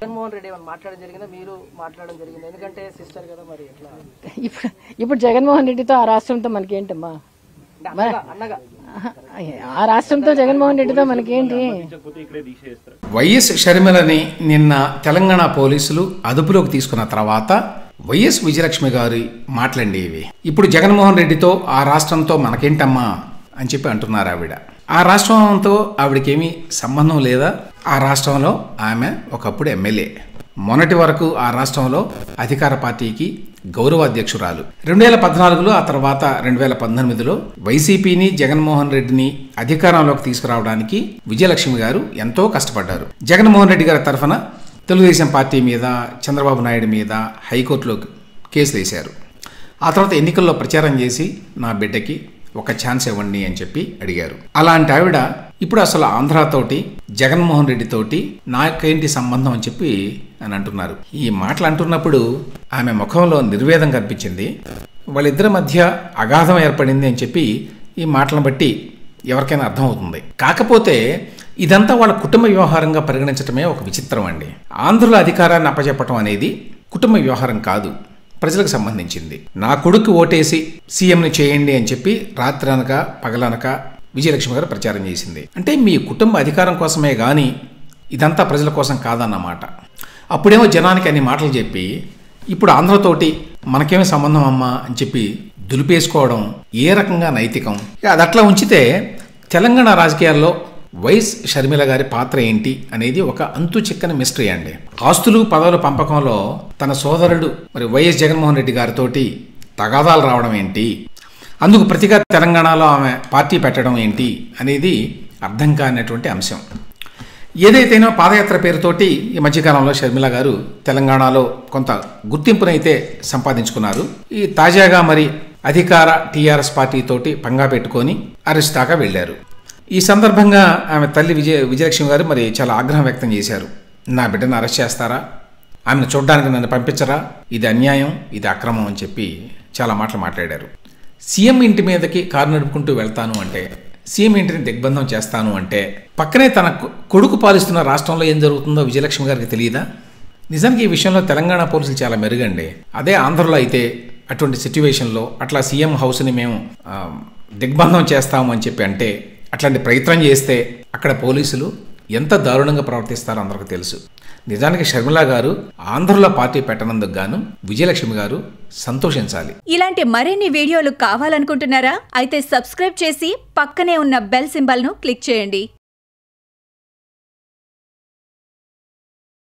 జగన్మోహన్ రెడ్డి ఏమైనా మాట్లాడడం జరిగిందా మీరు మాట్లాడడం జరిగింది ఎందుకంటే సిస్టర్ కదా మరి ఎట్లా ఇప్పుడు ఇప్పుడు జగన్మోహన్ రెడ్డితో ఆ రాష్ట్రంతో మనకేంటమ్మా అంటే అన్నగా అన్నగా ఆహా, ఆ రాష్ట్రంతో జగన్మోహన్ రెడ్డితో మనకేంటి వైఎస్ షర్మిలని నిన్న తెలంగాణ పోలీసులు అదుపులోకి తీసుకున్న తర్వాత వైఎస్ విజయలక్ష్మి గారి మాటలండి ఇవి ఇప్పుడు జగన్మోహన్ రెడ్డితో ఆ రాష్ట్రంతో మనకేంటమ్మా అని చెప్పి అంటున్నారు ఆవిడ ఆ రాష్ట్రంతో ఆవిడకేమీ సంబంధం లేదా ఆ రాష్ట్రంలో ఆమె ఒకప్పుడు ఎమ్మెల్యే మొన్నటి వరకు ఆ రాష్ట్రంలో అధికార పార్టీకి గౌరవ అధ్యక్షురాలు రెండు వేల పద్నాలుగులో ఆ తర్వాత రెండు వేల పంతొమ్మిదిలో వైసీపీని జగన్మోహన్ రెడ్డిని అధికారంలోకి తీసుకురావడానికి విజయలక్ష్మి గారు ఎంతో కష్టపడ్డారు జగన్మోహన్ రెడ్డి గారి తరఫున తెలుగుదేశం పార్టీ మీద చంద్రబాబు నాయుడు మీద హైకోర్టులో కేసులు వేశారు ఆ తర్వాత ఎన్నికల్లో ప్రచారం చేసి నా బిడ్డకి ఒక ఛాన్స్ ఇవ్వండి అని చెప్పి అడిగారు అలాంటి ఆవిడ ఇప్పుడు అసలు ఆంధ్రాతోటి జగన్మోహన్ రెడ్డి తోటి నాకేంటి సంబంధం అని చెప్పి అని అంటున్నారు ఈ మాటలు అంటున్నప్పుడు ఆమె ముఖంలో నిర్వేదం కనిపించింది వాళ్ళిద్దరి మధ్య అగాధం ఏర్పడింది అని చెప్పి ఈ మాటలను బట్టి ఎవరికైనా అర్థమవుతుంది కాకపోతే ఇదంతా వాళ్ళ కుటుంబ వ్యవహారంగా పరిగణించడమే ఒక విచిత్రం అండి ఆంధ్రుల అధికారాన్ని అప్పచెప్పటం అనేది కుటుంబ వ్యవహారం కాదు ప్రజలకు సంబంధించింది నా కొడుకు ఓటేసి సీఎంని చేయండి అని చెప్పి రాత్రి అనక పగలనక విజయలక్ష్మి గారు ప్రచారం చేసింది అంటే మీ కుటుంబ అధికారం కోసమే గాని ఇదంతా ప్రజల కోసం కాదన్నమాట అప్పుడేమో జనానికి అన్ని మాటలు చెప్పి ఇప్పుడు ఆంధ్రతోటి మనకేమి సంబంధం అమ్మా అని చెప్పి దులిపేసుకోవడం ఏ రకంగా నైతికం ఇక అది అట్లా ఉంచితే తెలంగాణ రాజకీయాల్లో వైఎస్ షర్మిల గారి పాత్ర ఏంటి అనేది ఒక అంతు చిక్కని మిస్టరీ అండి ఆస్తులు పదవుల పంపకంలో తన సోదరుడు మరి వైఎస్ జగన్మోహన్ రెడ్డి గారితోటి తగాదాలు రావడం ఏంటి అందుకు ప్రతిగా తెలంగాణలో ఆమె పార్టీ పెట్టడం ఏంటి అనేది అర్థం కానటువంటి అంశం ఏదైతేనో పాదయాత్ర పేరుతోటి ఈ మధ్యకాలంలో షర్మిల గారు తెలంగాణలో కొంత గుర్తింపునైతే సంపాదించుకున్నారు ఈ తాజాగా మరి అధికార టీఆర్ఎస్ పార్టీ తోటి పంగా పెట్టుకొని అరెస్ట్ దాకా వెళ్లారు ఈ సందర్భంగా ఆమె తల్లి విజయ విజయలక్ష్మి గారు మరి చాలా ఆగ్రహం వ్యక్తం చేశారు నా బిడ్డను అరెస్ట్ చేస్తారా ఆమెను చూడడానికి నన్ను పంపించరా ఇది అన్యాయం ఇది అక్రమం అని చెప్పి చాలా మాటలు మాట్లాడారు సీఎం ఇంటి మీదకి కారు నడుపుకుంటూ వెళ్తాను అంటే సీఎం ఇంటిని దిగ్బంధం చేస్తాను అంటే పక్కనే తన కొ- కొడుకు పాలిస్తున్న రాష్ట్రంలో ఏం జరుగుతుందో విజయలక్ష్మి గారికి తెలియదా నిజానికి ఈ విషయంలో తెలంగాణ పోలీసులు చాలా మెరుగండి అదే ఆంధ్రలో అయితే అటువంటి సిచ్యువేషన్లో అట్లా సీఎం హౌస్ని మేము ఆ, దిగ్బంధం చేస్తాము అని చెప్పి అంటే అట్లాంటి ప్రయత్నం చేస్తే అక్కడ పోలీసులు ఎంత దారుణంగా ప్రవర్తిస్తారో అందరికీ తెలుసు నిజానికి షర్మిల గారు ఆంధ్రలో పార్టీ పెట్టనందుకు గాను విజయలక్ష్మి గారు సంతోషించాలి ఇలాంటి మరిన్ని వీడియోలు కావాలనుకుంటున్నారా అయితే సబ్స్క్రైబ్ చేసి పక్కనే ఉన్న బెల్ సింబల్ను క్లిక్ చేయండి